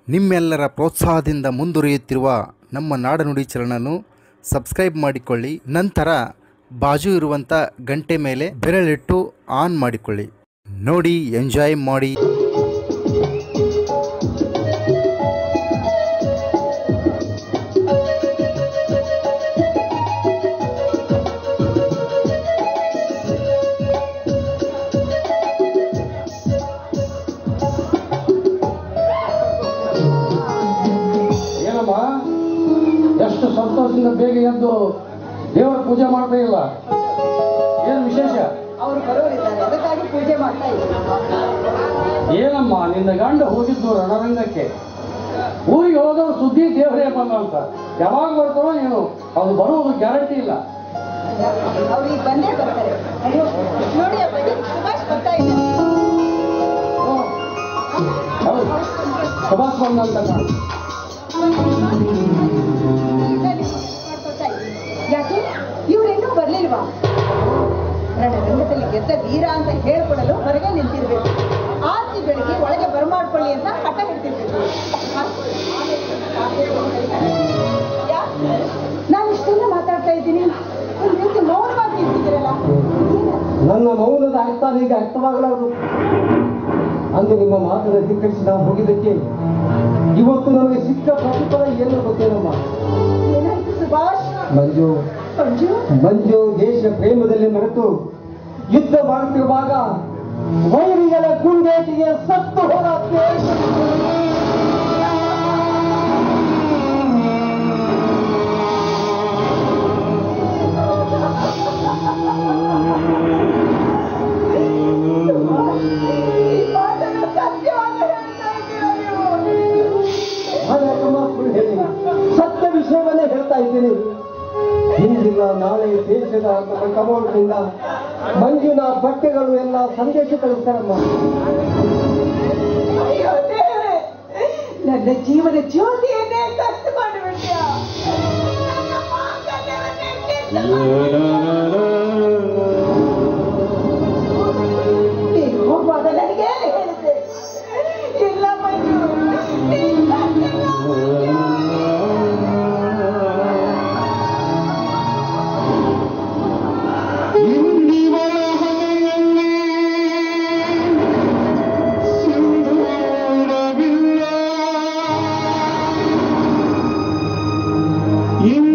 ನಿಮ್ಮೆಲ್ಲರ ಪ್ರೋತ್ಸಾಹದಿಂದ ಮುಂದುವರಿಯುತ್ತಿರುವ ನಮ್ಮ ನಾಡನುಡಿ ಚಲನನು ಸಬ್ಸ್ಕ್ರೈಬ್ ಮಾಡಿಕೊಳ್ಳಿ ನಂತರ ಬಾಜು ಇರುವಂಥ ಗಂಟೆ ಮೇಲೆ ಬೆರಳಿಟ್ಟು ಆನ್ ಮಾಡಿಕೊಳ್ಳಿ ನೋಡಿ ಎಂಜಾಯ್ ಮಾಡಿ ಏನಮ್ಮ ಎಷ್ಟು ಸಂತೋಷದಿಂದ ಬೇಗ ಎದ್ದು ದೇವರ ಪೂಜೆ ಮಾಡ್ತಾ ಇಲ್ಲ ಏನು ವಿಶೇಷ ಅವರು ಬರೋರಿದ್ದಾರೆ ಅದಕ್ಕಾಗಿ ಪೂಜೆ ಮಾಡ್ತಾ ಇದ್ದಾರೆ ಏನಮ್ಮ ನಿನ್ನ ಗಂಡ ಹೋಗಿದ್ದು ರಣರಂಗಕ್ಕೆ ಊರಿಗೆ ಹೋದವ್ರು ಸುದ್ದಿ ದೇವರೇ ಬಂದ ಅಂತ ಯಾವಾಗ ಬರ್ತಾರೋ ಏನು ಅದು ಬರುವುದು ಗ್ಯಾರಂಟಿ ಇಲ್ಲ ಅವ್ರು ಈಗ ಬಂದೇ ಬರ್ತಾರೆ ನೋಡಿ ಅಪ್ಪಾಜಿ ಸುಭಾಷ್ ಬರ್ತಾ ಇದ್ದಾರೆ ಓ, ಹೌದು ಸುಭಾಷ್ ಬಂದ ಅಂತ ಕಾಣು. ಮಾಡ್ಕೊಳ್ತಾ ಇದ್ದೀನಿ. ಯಾಕೆ ಇವ್ರಿನ್ನೂ ಬರ್ಲಿಲ್ವಾ ರಣರಂಗದಲ್ಲಿ ಗೆದ್ದ ವೀರ ಅಂತ ಹೇಳ್ಕೊಡಲು ಹೊರಗೆ ನಿಂತಿರ್ಬೇಕು ಆರ್ತಿ ಬೆಳಿಗ್ಗೆ ಒಳಗೆ ಬರಮಾಡ್ಕೊಳ್ಳಿ ಅಂತ ಹಠ ಹಿಡ್ತಿರ್ಬೇಕು ಯಾಕೆ? ನಾನು ಇಷ್ಟೆಲ್ಲ ಮಾತಾಡ್ತಾ ಇದ್ದೀನಿ ಒಂದು ರೀತಿ ಮೌನವಾಗಿ ನಿಂತಿದ್ದೀರಲ್ಲ ಏನು? ನನ್ನ ಮೌನದ ಅರ್ಥ ಈಗ ಅರ್ಥವಾಗಲಾರದು ಅಂದು ನಿಮ್ಮ ಮಾತನ್ನು ಧಿಕ್ಕರಿಸಿ ನಾವು ಹೋಗಿದ್ದಕ್ಕೆ ಇವತ್ತು ನಮಗೆ ಸಿಕ್ಕ ಪ್ರತಿಫಲ ಏನು ಗೊತ್ತೇನಮ್ಮ ಏನಾಯ್ತು ಸುಭಾಷ್ ಮಂಜು ಮಂಜು ಮಂಜು ದೇಶ ಪ್ರೇಮದಲ್ಲಿ ಮರೆತು ಯುದ್ಧ ಮಾಡುತ್ತಿರುವಾಗ ವೈರಿಗಳ ಗುಂಡೇಟಿಗೆ ಸತ್ತು ಹೋದ ಈ ಮಾತನ್ನು ಸತ್ಯವಾಗಿ ಹೇಳ್ತಾ ಇದ್ದೀರಾ ನೀವು? ಹಾಗಮ್ಮ ಸುಳ್ಳು ಹೇಳಿ ಸತ್ಯ ವಿಷಯವನ್ನೇ ಹೇಳ್ತಾ ಇದ್ದೀನಿ ಹಿಂದಿನ ನಾಳೆ ದೇಶದ ಕಮೋಡ್ನಿಂದ ಮಂಜುನ ಬಟ್ಟೆಗಳು ಎಲ್ಲ ಸಂದೇಶ ಕಳಿಸ್ತಾರಮ್ಮ ಅಯ್ಯೋ ದೇವರೇ, ನನ್ನ ಜೀವನ ಜ್ಯೋತಿಯನ್ನೇ ಕತ್ತು ಮಾಡಿಬಿಟ್ಯಾ ನನ್ನ ಮಾಂಗಲ್ಯವನ್ನೇ ಕಿತ್ತು ನೀನು ಹೋಗುವಾಗ ನನಗೇನು ಹೇಳಿದ್ದೆ ಇಲ್ಲ ಮಂಜು ಇಲ್ಲ, ಇಲ್ಲ. ಇಂದು